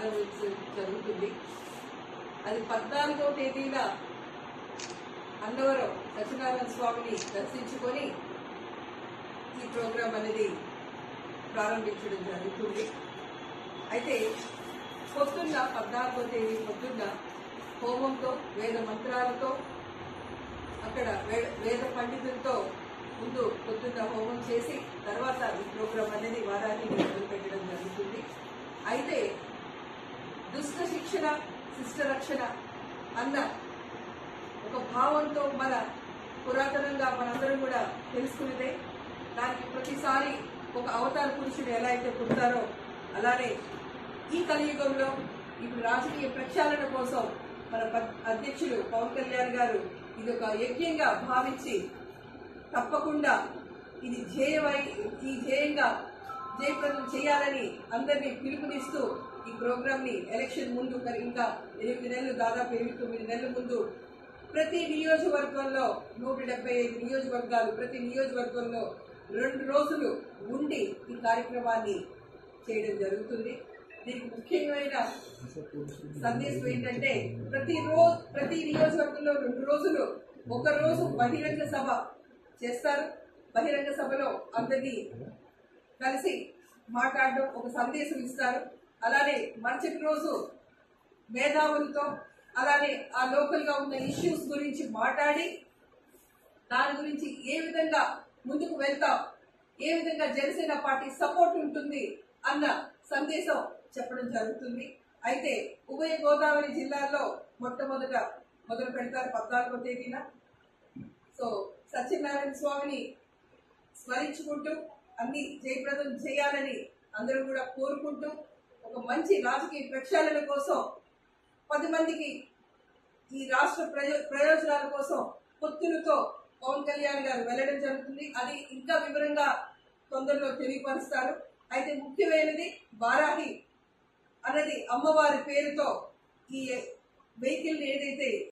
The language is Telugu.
ప్రారంభించడం జరుగుతుంది అది పద్నాలుగో తేదీన అన్నవరం సత్యనారాయణ స్వామిని దర్శించుకొని ఈ ప్రోగ్రాం అనేది ప్రారంభించడం జరుగుతుంది అయితే పొద్దున్న పద్నాలుగో తేదీ పొద్దున్న హోమంతో వేద మంత్రాలతో అక్కడ వే- వేద పండితులతో ముందు పొద్దున్న హోమం చేసి తర్వాత ఈ ప్రోగ్రాం అనేది వారానికి మొదలు పెట్టడం జరుగుతుంది అయితే దుష్ట శిక్షణ శిష్ట రక్షణ అన్న ఒక భావంతో మన పురాతనంగా మనందరం కూడా తెలుసుకునేదే దానికి ప్రతిసారి ఒక అవతార పురుషుడు ఎలా అయితే పుడతారో అలానే ఈ కలియుగంలో ఇప్పుడు రాజకీయ ప్రక్షాళన కోసం మన ప- అధ్యక్షులు పవన్ కళ్యాణ్ గారు ఇది ఒక యజ్ఞంగా భావించి తప్పకుండా ఇది ధ్యేయమై ఈ ధ్యేయంగా జయప్రదం చేయాలని అందరినీ పిలుపునిస్తూ ఈ ప్రోగ్రామ్ ని ఎలక్షన్ ముందు మరి ఇంకా ఎనిమిది నెలలు దాదాపు ఎనిమిది తొమ్మిది నెలల ముందు ప్రతి నియోజకవర్గంలో నూట డెబ్బై ఐదు నియోజకవర్గాలు ప్రతి నియోజకవర్గంలో రెండు రోజులు ఉండి ఈ కార్యక్రమాన్ని చేయడం జరుగుతుంది దీనికి ముఖ్యమైన సందేశం ఏంటంటే ప్రతి రోజు ప్రతి నియోజకవర్గంలో రెండు రోజులు ఒక రోజు బహిరంగ సభ చేస్తారు బహిరంగ సభలో అందరినీ కలిసి మాట్లాడడం ఒక సందేశం ఇస్తారు అలానే మరుసటి రోజు మేధావులతో అలానే ఆ లోకల్ గా ఉన్న ఇష్యూస్ గురించి మాట్లాడి దాని గురించి ఏ విధంగా ముందుకు వెళ్తాం ఏ విధంగా జనసేన పార్టీ సపోర్ట్ ఉంటుంది అన్న సందేశం చెప్పడం జరుగుతుంది అయితే ఉభయ గోదావరి జిల్లాల్లో మొట్టమొదట మొదలు పెడతారు పద్నాలుగో తేదీన సో సత్యనారాయణ స్వామిని స్మరించుకుంటూ అన్ని జయప్రదం చేయాలని అందరూ కూడా కోరుకుంటూ ఒక మంచి రాజకీయ ప్రక్షాళన కోసం పది మందికి ఈ రాష్ట్ర ప్రయో ప్రయోజనాల కోసం పొత్తులతో పవన్ కళ్యాణ్ గారు వెళ్ళడం జరుగుతుంది అది ఇంకా వివరంగా తొందరలో తెలియపరుస్తారు అయితే ముఖ్యమైనది వారాహి అన్నది అమ్మవారి పేరుతో ఈ వెహికల్ ఏదైతే